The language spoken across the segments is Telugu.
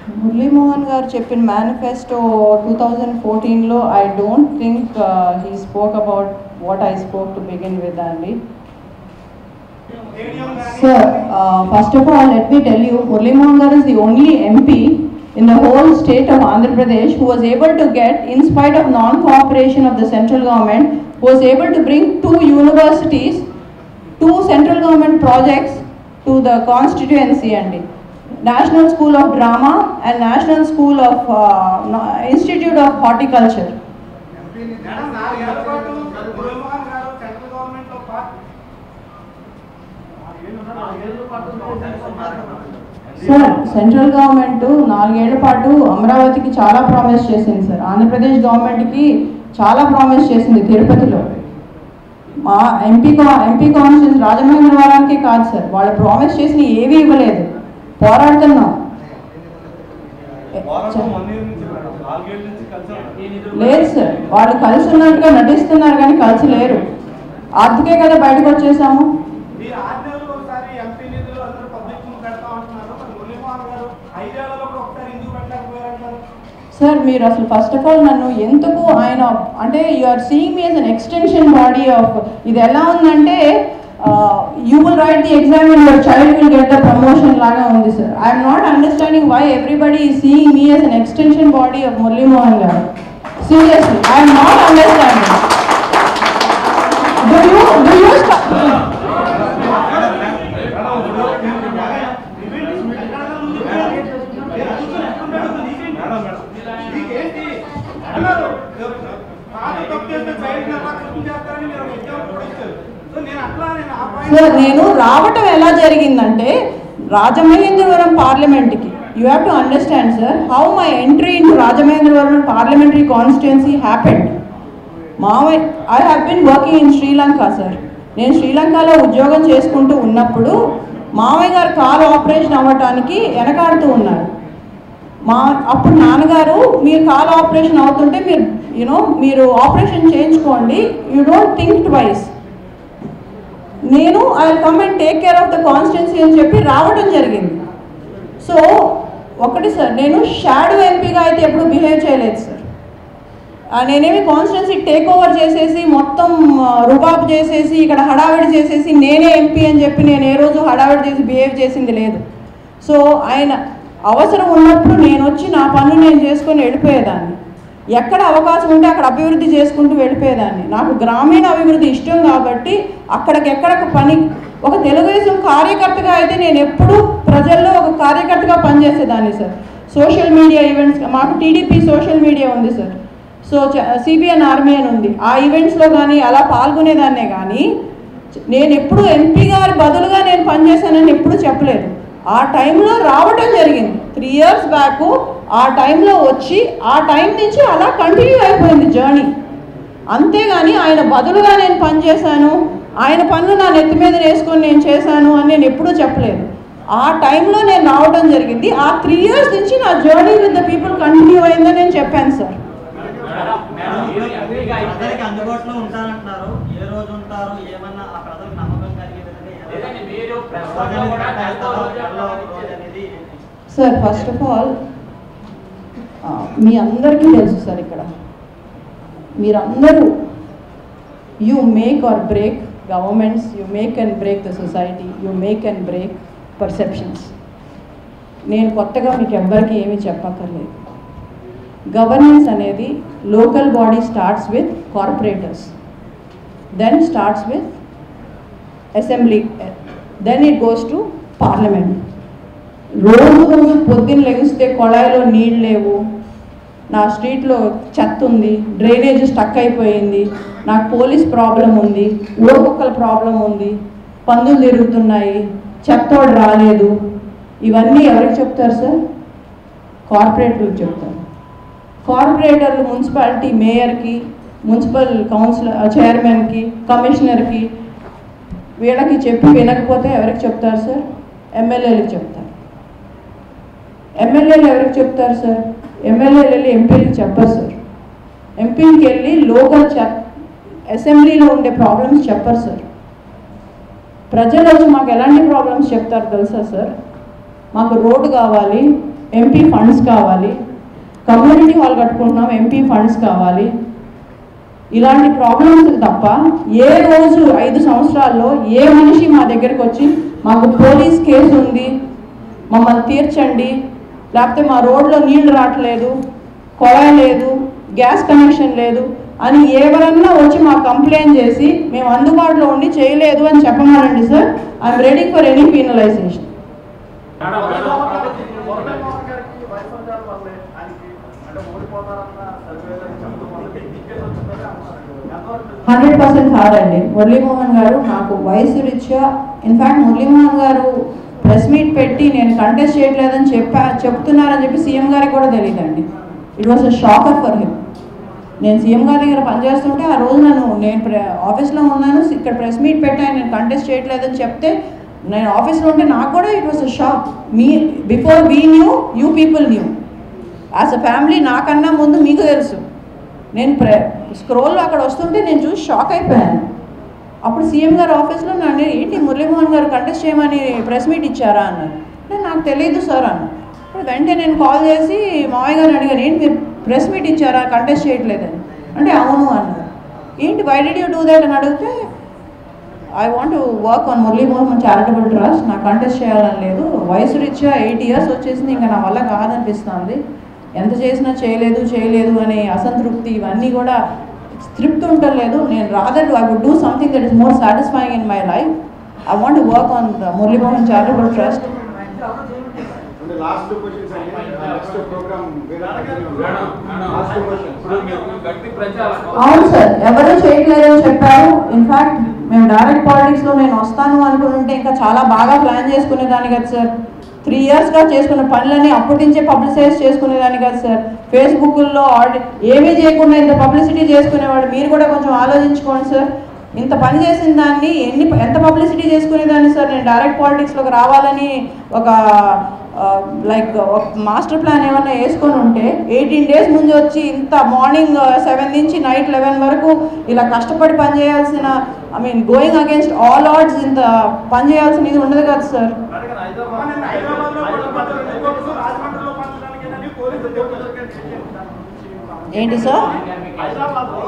మురళీమోహన్ గారు చెప్పిన మేనిఫెస్టో టూ థౌజండ్ ఫోర్టీన్లో I don't think he spoke about what I spoke to begin with అండి Sir, uh, first of all, let me tell you, Murli Mohan Garu is the only MP in the whole state of Andhra Pradesh who was able to get, in spite of non-cooperation of the central government, who was able to bring two universities, two central government projects to the constituency and National School of Drama and National School of uh, no- Institute of Horticulture. Madam నాలుగేళ్ల పాటు మురళీమోహన్ గారు సెంట్రల్ గవర్నమెంట్ లో పార్ట్ సార్ సెంట్రల్ గవర్నమెంట్ నాలుగేళ్ల పాటు అమరావతికి చాలా ప్రామిస్ చేసింది సార్ ఆంధ్రప్రదేశ్ గవర్నమెంట్కి చాలా ప్రామిస్ చేసింది తిరుపతిలో మా ఎంపీ ఎంపీ కాన్స్టిట్యూన్స్ రాజమహేంద్రవరానికి కాదు సార్ వాళ్ళు ప్రామిస్ చేసిన ఏవి ఇవ్వలేదు పోరాడుతున్నాం ఏ, పోరాటం వన్ ఇయర్ నుంచి మేడం నాలుగేళ్ల నుంచి కలిసి ఉన్నాం. లేదు సార్ వాళ్ళు కలిసి ఉన్నట్టుగా నటిస్తున్నారు కానీ కలిసి లేరు అందుకే కదా బయటకు వచ్చేసాము మీరు ఆరు నెలలు ఒకసారి ఎంపీ నిధులు అందరూ పబ్లిక్ ముందు పెడతా ఉంటున్నారు మరి మురళీమోహన్ గారు ఐదేళ్లలో కూడా ఒకసారి ఎందుకు పెట్టలేకపోయారంటారు సార్ మీరు అసలు ఫస్ట్ ఆఫ్ ఆల్ నన్ను ఎందుకు ఆయన అంటే you are seeing me as an extension body of ఇది ఎలా ఉందంటే you will write the exam and your child will get the promotion లాగా ఉంది sir I'm not understanding why everybody ఈ seeing me as an extension body of Muralimohan గారు seriously I'm not understanding do you do you madam madam మీకేంటి అన్నారు పాత తప్పు చేస్తే చైల్డ్ నిర్వాహకం చేస్తారని మీరు ఒక ఎగ్జామ్ కూడా ఇచ్చారు సో నేను అట్లా నేను ఆ point- సార్ నేను రావటం ఎలా జరిగిందంటే రాజమహేంద్రవరం పార్లమెంట్కి you have to understand sir how my entry in Rajamahendravaram parliamentary constituency happened మావయ్య I have been working in Sri Lanka sir నేను శ్రీలంకలో ఉద్యోగం చేసుకుంటూ ఉన్నప్పుడు మావయ్య గారు కాలు ఆపరేషన్ అవ్వటానికి వెనకాడుతూ ఉన్నారు మా అప్పుడు నాన్నగారు మీరు కాలు ఆపరేషన్ అవుతుంటే మీరు యూనో మీరు ఆపరేషన్ చేయించుకోండి యూ డోంట్ థింక్ ట్వైస్ నేను I come and take care of the constituency అని చెప్పి రావడం జరిగింది సో ఒకటి సార్ నేను షాడో ఎంపీగా అయితే ఎప్పుడు బిహేవ్ చేయలేదు సార్ ఆ, నేనేమి కాన్స్టిట్యున్సీ టేక్ ఓవర్ చేసేసి మొత్తం ఆ, రుబాబ్ చేసేసి ఇక్కడ హడావిడి చేసేసి నేనే ఎంపీ అని చెప్పి నేను ఏ రోజు హడావిడి చేసి బిహేవ్ చేసింది లేదు సో ఆయన అవసరం ఉన్నప్పుడు నేను వచ్చి నా పనులు నేను చేసుకొని వెళ్ళిపోయేదాన్ని ఎక్కడ అవకాశం ఉంటే అక్కడ అభివృద్ధి చేసుకుంటూ వెళ్ళిపోయేదాన్ని నాకు గ్రామీణ అభివృద్ధి ఇష్టం కాబట్టి అక్కడికెక్కడకు పని ఒక తెలుగుదేశం కార్యకర్తగా అయితే నేను ఎప్పుడూ ప్రజల్లో ఒక కార్యకర్తగా పనిచేసేదాన్ని సార్ సోషల్ మీడియా ఈవెంట్స్ మాకు టీడీపీ సోషల్ మీడియా ఉంది సార్ సో సిబిఎన్ ఆర్మీ అని ఉంది ఆ ఈవెంట్స్లో కానీ అలా పాల్గొనేదాన్నే కానీ నేను ఎప్పుడు ఎంపీ గారి బదులుగా నేను పనిచేశానని ఎప్పుడు చెప్పలేదు ఆ టైంలో రావటం జరిగింది త్రీ ఇయర్స్ బ్యాక్ ఆ టైంలో వచ్చి ఆ టైం నుంచి అలా కంటిన్యూ అయిపోయింది జర్నీ అంతేగాని ఆయన బదులుగా నేను పనిచేశాను ఆయన పనులు నా నెత్తి మీద వేసుకొని నేను చేశాను అని నేను ఎప్పుడూ చెప్పలేదు ఆ టైంలో నేను రావడం జరిగింది ఆ త్రీ ఇయర్స్ నుంచి నా journey with the people continue అయిందని నేను చెప్పాను సార్ ప్రజలకి అందుబాటులో ఉంటారంటున్నారు ఏ రోజు ఉంటారు ఏమన్నా ఆ ప్రజలకు నమ్మకం కలిగే విధంగా లేదండి, మీరు ప్రెస్ ప్రజలకు లో కూడా కేటాయిస్తారో, నెలలో రోజు నెలలో అట్లా రోజు అనేది సార్ ఫస్ట్ ఆఫ్ ఆల్ మీ అందరికీ తెలుసు సార్ ఇక్కడ మీరందరూ you make or break governments you make and break the society you make and break perceptions నేను కొత్తగా మీకు ఎవ్వరికి ఏమీ చెప్పక్కర్లేదు గవర్నెన్స్ అనేది local body starts with corporators then starts with assembly then it goes to parliament రోజు రోజు పొద్దున్న లెగిస్తే కొళాయిలో నీళ్ళు లేవు నా స్ట్రీట్లో చెత్త ఉంది డ్రైనేజ్ స్టక్ అయిపోయింది నాకు పోలీస్ ప్రాబ్లం ఉంది ఊరకుక్కల ప్రాబ్లం ఉంది పందులు తిరుగుతున్నాయి చెత్తోడు రాలేదు ఇవన్నీ ఎవరికి చెప్తారు సార్ కార్పొరేటర్లకు చెప్తారు కార్పొరేటర్లు మున్సిపాలిటీ మేయర్కి మున్సిపల్ కౌన్సిలర్ చైర్మన్కి కమిషనర్కి వీళ్ళకి చెప్పి వినకపోతే ఎవరికి చెప్తారు సార్ ఎమ్మెల్యేలకు చెప్తారు ఎమ్మెల్యేలు ఎవరికి చెప్తారు సార్ ఎమ్మెల్యేలు వెళ్ళి ఎంపీలకు చెప్పరు సార్ ఎంపీకి వెళ్ళి లోకల్ చెప్ అసెంబ్లీలో ఉండే ప్రాబ్లమ్స్ చెప్పరు సార్ ప్రజలు వచ్చి మాకు ఎలాంటి ప్రాబ్లమ్స్ చెప్తారు తెలుసా సార్ మాకు రోడ్డు కావాలి ఎంపీ ఫండ్స్ కావాలి కమ్యూనిటీ హాల్ కట్టుకుంటున్నాం ఎంపీ ఫండ్స్ కావాలి ఇలాంటి ప్రాబ్లమ్స్ తప్ప ఏ రోజు ఐదు సంవత్సరాల్లో ఏ మనిషి మా దగ్గరికి వచ్చి మాకు పోలీస్ కేసు ఉంది మమ్మల్ని తీర్చండి లేకపోతే మా రోడ్లో నీళ్లు రావట్లేదు కొళాయి లేదు గ్యాస్ కనెక్షన్ లేదు అని ఎవరన్నా వచ్చి మాకు కంప్లైంట్ చేసి మేము అందుబాటులో ఉండి చేయలేదు అని చెప్పమనండి sir I'm ready for any penalization hundred percent కాదండి మురళీమోహన్ గారు నాకు వయసు రీత్యా ఇన్ఫ్యాక్ట్ మురళీమోహన్ గారు ప్రెస్ మీట్ పెట్టి నేను కంటెస్ట్ చేయట్లేదని చెప్పా చెప్తున్నారని చెప్పి సీఎం గారికి కూడా తెలియదండి it was a shocker for him నేను సీఎం గారి దగ్గర పనిచేస్తుంటే ఆ రోజు నన్ను నేను ప్ర- ఆఫీస్లో ఉన్నాను ఇక్కడ ప్రెస్ మీట్ పెట్టాను నేను కంటెస్ట్ చేయట్లేదని చెప్తే నేను ఆఫీస్లో ఉంటే నాకు కూడా it was a shock me before we knew you people knew as a family నాకన్నా ముందు మీకు తెలుసు నేను ప్ర స్క్రోల్లో అక్కడ వస్తుంటే నేను చూసి షాక్ అయిపోయాను అప్పుడు సీఎం గారు ఆఫీస్లో నన్ను ఏంటి మురళీమోహన్ గారు కంటెస్ట్ చేయమని ప్రెస్ మీట్ ఇచ్చారా అన్నారు నేను నాకు తెలియదు సార్ అన్న అప్పుడు వెంటనే నేను కాల్ చేసి మావయ్య గారిని అడిగాను ఏంటి మీరు ప్రెస్ మీట్ ఇచ్చారా కంటెస్ట్ చేయట్లేదని అంటే అవును అన్నారు ఏంటి why did you do that అని అడిగితే I want work on Murali Mohan charitable trust నాకు కంటెస్ట్ చేయాలని లేదు వయసు రీత్యా ఎయిట్ ఇయర్స్ వచ్చేసింది ఇంకా నా వల్ల కాదనిపిస్తుంది ఎంత చేసినా చేయలేదు చేయలేదు అనే అసంతృప్తి ఇవన్నీ కూడా తృప్తి ఉండలేదు నేను rather I would do something that is more satisfying in my life I want work on the Murali Mohan charitable trust last questions అండి నెక్స్ట్ ప్రోగ్రామ్ లాస్ట్ క్వశ్చన్ ఇప్పుడు మీకు గట్టి ప్రచారం అవును సార్ ఎవరు చేయట్లేదని చెప్పారు ఇన్ఫాక్ట్ మేము డైరెక్ట్ పాలిటిక్స్లో నేను వస్తాను అనుకుంటే ఇంకా చాలా బాగా ప్లాన్ చేసుకునేదాన్ని కదా సార్ త్రీ ఇయర్స్గా చేసుకున్న పనులన్నీ అప్పటి నుంచే పబ్లిసైజ్ చేసుకునేదాన్ని కదా సార్ ఫేస్బుక్లో ఆడి ఏమీ చేయకుండా ఇంత పబ్లిసిటీ చేసుకునేవాడు మీరు కూడా కొంచెం ఆలోచించుకోండి సార్ ఇంత పని చేసిన దాన్ని ఎన్ని ఎంత పబ్లిసిటీ చేసుకునేదాన్ని సార్ నేను డైరెక్ట్ పాలిటిక్స్లోకి రావాలని ఒక లైక్ ఒక మాస్టర్ ప్లాన్ ఏమన్నా వేసుకొని ఉంటే ఎయిటీన్ డేస్ ముందు వచ్చి ఇంత మార్నింగ్ సెవెన్ నుంచి నైట్ లెవెన్ వరకు ఇలా కష్టపడి పని చేయాల్సిన I mean going against all odds ఇంత పని చేయాల్సిన ఇది ఉండదు కదా సార్ నేను హైదరాబాద్లో కూడా పడ్డాను. ఇంకొకరు రాజమండ్రిలో పంచడానికేనని పోలీసులు చెబుతున్నారు. ఏంటి సార్ హైదరాబాద్లో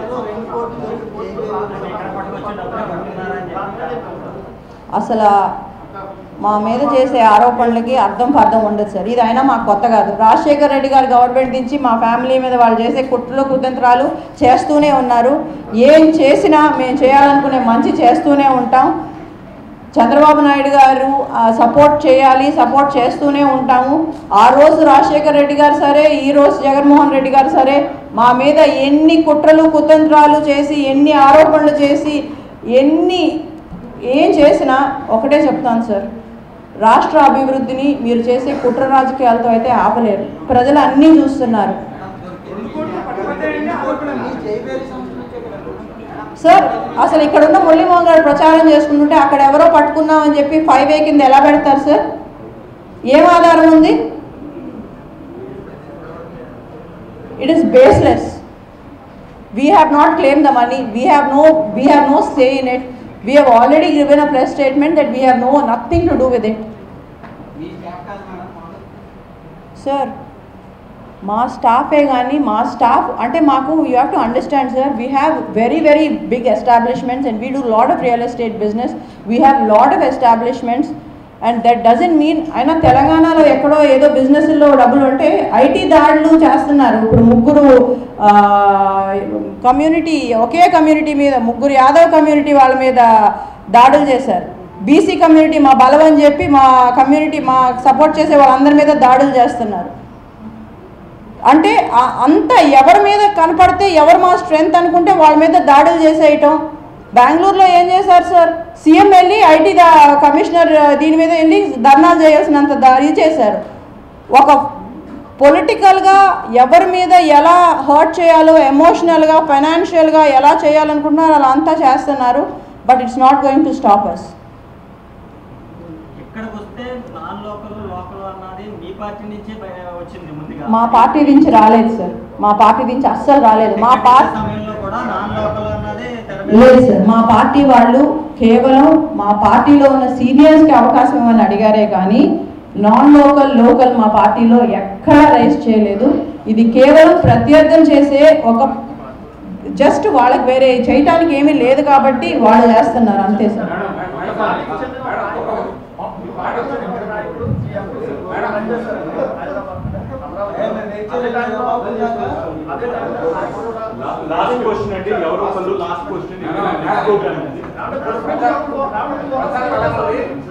ఇక్కడ పట్టుకొచ్చి డబ్బులు పట్టుకున్నారని చెప్పి అసలు మా మీద చేసే ఆరోపణలకి అర్థం పర్థం ఉండదు సార్ ఇది అయినా మాకు కొత్త కాదు రాజశేఖర్ రెడ్డి గారు గవర్నమెంట్ నుంచి మా ఫ్యామిలీ మీద వాళ్ళు చేసే కుట్రలు కుతంత్రాలు చేస్తూనే ఉన్నారు ఏం చేసినా మేము చేయాలనుకునే మంచి చేస్తూనే ఉంటాం చంద్రబాబు నాయుడు గారు సపోర్ట్ చేయాలి సపోర్ట్ చేస్తూనే ఉంటాము ఆ రోజు రాజశేఖర్ రెడ్డి గారు సరే ఈ రోజు జగన్మోహన్ రెడ్డి గారు సరే మా మీద ఎన్ని కుట్రలు కుతంత్రాలు చేసి ఎన్ని ఆరోపణలు చేసి ఎన్ని ఏం చేసినా ఒకటే చెప్తాను సార్ రాష్ట్ర అభివృద్ధిని మీరు చేసే కుట్ర రాజకీయాలతో అయితే ఆపలేరు ప్రజలు అన్నీ చూస్తున్నారు ఎందుకోటి పట్టుబడ్డాయండి ఆరోపణ సార్ అసలు ఇక్కడ ఉన్న మురళీమోహన్ గారు ప్రచారం చేసుకుంటుంటే అక్కడ ఎవరో పట్టుకున్నామని చెప్పి ఫైవ్ ఏ కింద ఎలా పెడతారు సార్ ఏం ఆధారం ఉంది it is baseless we have not claim the money we have no we have no stay in it we have already given a press statement that we have no nothing to do with it sir మా స్టాఫే కానీ మా స్టాఫ్ అంటే మాకు you have to understand sir we have very very big establishments and we do lot of real estate business we have lot of establishments and that doesn't mean అయినా తెలంగాణలో ఎక్కడో ఏదో బిజినెస్లో డబ్బులు ఉంటే ఐటీ దాడులు చేస్తున్నారు ఇప్పుడు ముగ్గురు కమ్యూనిటీ ఒకే కమ్యూనిటీ మీద ముగ్గురు యాదవ్ కమ్యూనిటీ వాళ్ళ మీద దాడులు చేశారు బీసీ కమ్యూనిటీ మా బలం అని చెప్పి మా కమ్యూనిటీ మా సపోర్ట్ చేసే వాళ్ళందరి మీద దాడులు చేస్తున్నారు అంటే ఆ- అంత ఎవరి మీద కనపడితే ఎవరు మా స్ట్రెంగ్త్ అనుకుంటే వాళ్ళ మీద దాడులు చేసేయటం బెంగళూరులో ఏం చేశారు సార్ సీఎం వెళ్ళి ఐటీ దా కమిషనర్ దీని మీద వెళ్ళి ధర్నాలు చేయాల్సినంత దాడి చేశారు ఒక పొలిటికల్గా ఎవరి మీద ఎలా హర్ట్ చేయాలో ఎమోషనల్గా ఫైనాన్షియల్గా ఎలా చేయాలనుకుంటున్నారో అలా అంతా చేస్తున్నారు but it's not going to stop us ఇక్కడికి వస్తే నాన్ లోకల్ లోకల్ అన్నది మీ పార్టీ నుంచే బయ- వచ్చింది ముందుగా మా పార్టీ నుంచి రాలేదు సార్ మా పార్టీ నుంచి అస్సలు రాలేదు మా పార్టీ సమయంలో కూడా నాన్ లోకల్ అన్నది తెర మీద లేదు సార్ మా పార్టీ వాళ్ళు కేవలం మా పార్టీలో ఉన్న సీనియర్స్కి అవకాశం ఇవ్వని అడిగారే కానీ నాన్ లోకల్ లోకల్ మా పార్టీలో ఎక్కడా రైజ్ చేయలేదు ఇది కేవలం ప్రత్యర్థం చేసే ఒక జస్ట్ వాళ్ళకి వేరే చేయటానికి ఏమీ లేదు కాబట్టి వాళ్ళు చేస్తున్నారు అంతే సార్ లాస్ట్ క్వశ్చన్ అండి ఎవరో ఒకళ్ళు last question madam, madam. Programme Prasad Prasad